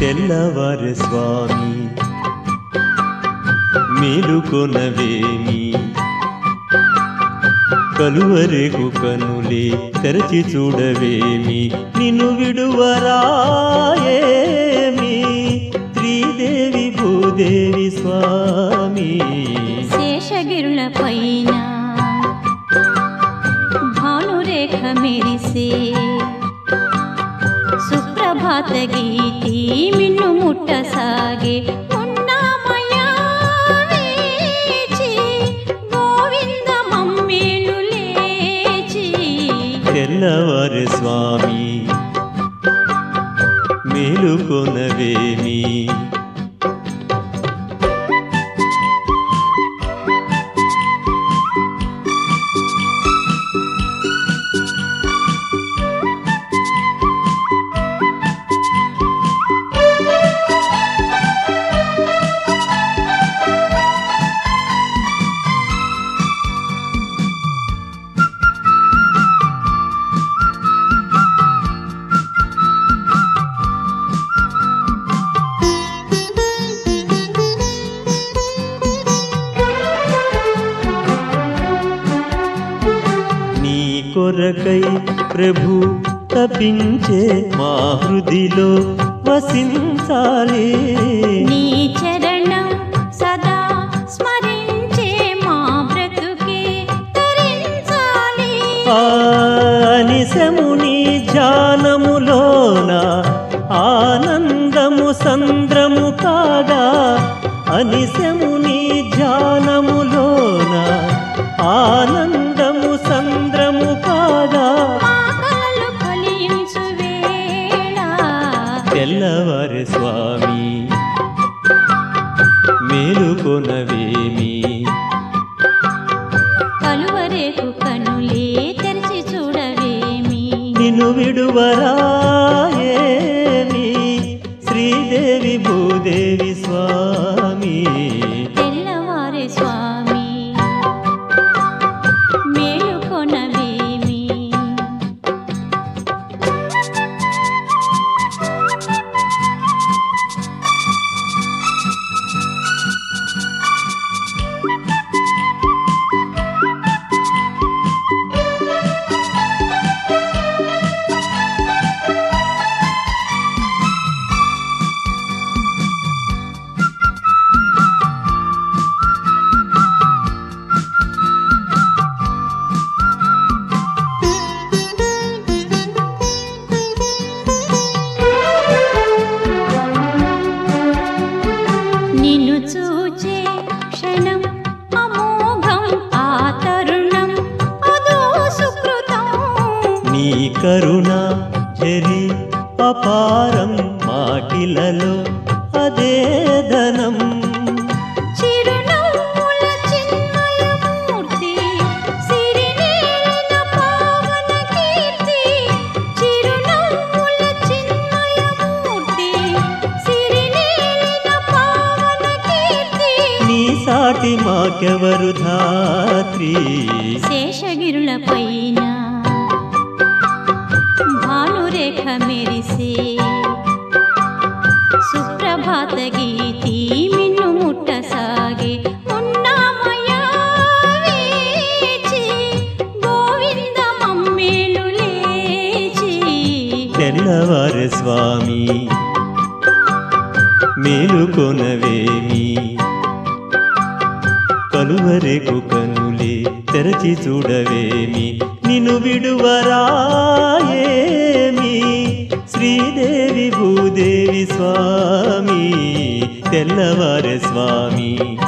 తెల్లవారు స్వామి మేలుకొనవేమి కలువరేగు కనులే తెరచి చూడవేమి నిన్ను విడువరాయేమి శ్రీదేవి భూదేవి స్వామి శేషగిరుల పైన భానురేఖ మెరిసే సుప్రభాత గీతి మిన్ను ముట్టసాగే ఉన్నామయ్యా వేచి, గోవింద మమ్మేలు లేచి తెల్లవారు స్వామి మేలుకొనవేమి నీ కొరకై ప్రభు తపించే మా హృదిలో వసించాలి నీ చరణం సదా స్మరించే మా బ్రతుకే తరించాలి ఆనిశముని ధ్యానములోన ఆనందము సంద్రము కాగా అనిశముని ధ్యానములోన ఆనందము సంద్రము కాగా మా కలలు ఫలించు వేళ తెల్లవారు స్వామి మేలుకొనవేమి కలువరేకు కనులే తెరిచి చూడవేమి నిన్ను విడువరాయేమి శ్రీదేవి భూదేవి స్వామి తెల్లవారే స్వామి మేలుకొనవేమి నిన్ను చూచే క్షణం అమోఘం ఆ తరుణం అదో సుకృతం నీ కరుణ జరి అపారం మాటిలలో అదే ధనం చిరునవ్వుల చిన్మయమూర్తి సిరినేలిన పావన కీర్తి చిరునవ్వుల చిన్మయమూర్తి సిరినేలిన పావన కీర్తి నీ సాటి మాకెవరు ధాత్రి శేషగిరుల పైన భానురేఖ మెరిసే సుప్రభాత గీతి మిన్ను ముట్టసాగే ఉన్నామయ్యా వేచి, గోవింద మమ్మేలు లేచి తెల్లవారు స్వామి మేలుకొనవేమి కలువరేకు కనులే తెరచి చూడవేమి నిన్ను విడువరాయేమి శ్రీదేవి భూదేవి స్వామి తెల్లవారు స్వామి